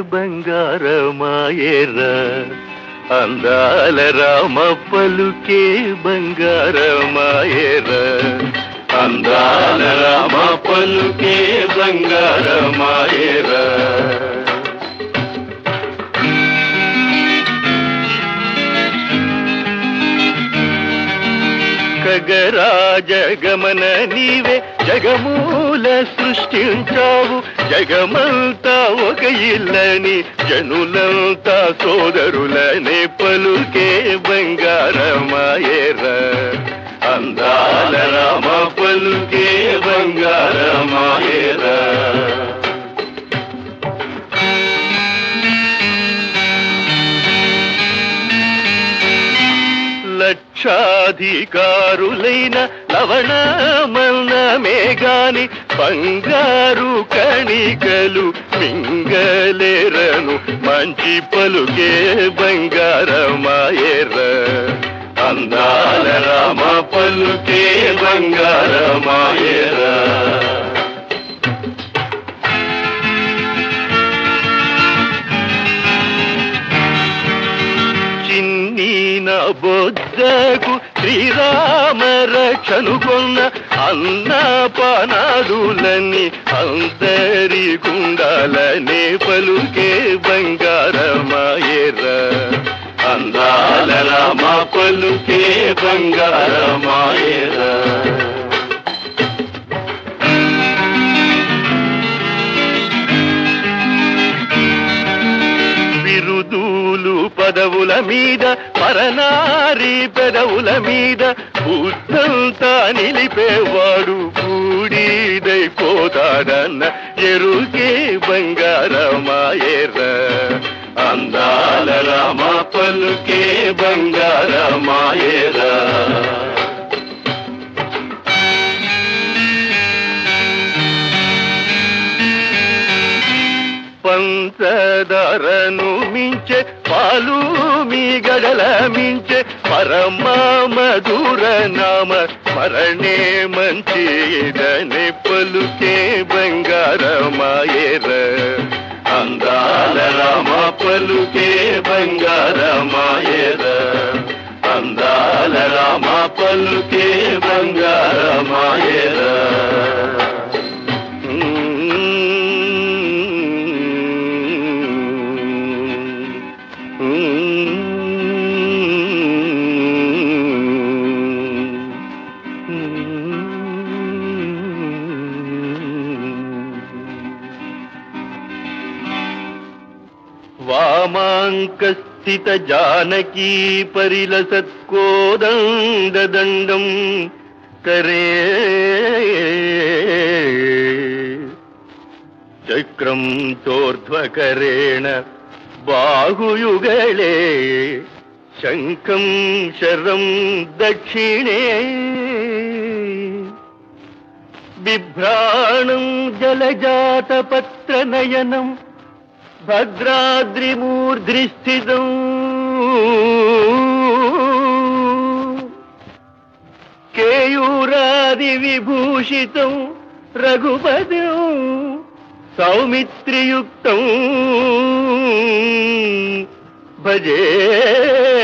బంగారమాయేరా అందాల రామ పలుకే బంగారమాయేరా అందాల రామ పలుకే బంగారమాయేరా ఖగరాజగమన నీవే జగమూల సృష్టించావు జగమంతా ఒక ఇల్లని జనులంతా సోదరులనే పలుకే బంగారమాయేరా అందాల రామ పలుకే బంగారమాయేరా లక్షాధికారులైన లవణమన్నమే గాని బంగారు కణికలు మింగలేరను మంచి పలుకే బంగారమాయేర అందాల రామ పలుకే బంగారమాయేరా చిన్ని నా బొద్దకు శ్రీరామ రక్షనుకొన్న అన్న పనాదులని అందరి గుండాలనే పలుకే బంగారమాయేర అందాల రామ పలుకే బంగారమాయేరా బిరుదూలు పదవుల మీద పరనారి పెదవుల మీద బుద్ధంతా నిలిపేవాడు బూడిదైపోతాడన్న ఎరుకే బంగారమాయేర అందాల రామ పలుకే బంగారమాయేరా పంచదారను మించే పాలు మీ గడల మించే పరమ మధుర నామ స్మరణే మంచిదనే పలుకే బంగారమాయేర అందాల రామ పలుకే బంగారమాయేర అందాల రామ పలుకే బంగారమాయేరా వామాంకస్థిత జానకీ పరిలసత్కోదండదండం కరే చక్రం చోర్ధ్వకరేణ బాహుయుగళే శంఖం శరం దక్షిణే బిభ్రాణం జలజాతపత్రనయనం భద్రాద్రిమూర్ధ్రిస్థితం కేయూరాది విభూషితం రఘుపదం సౌమిత్రియుక్తం భజే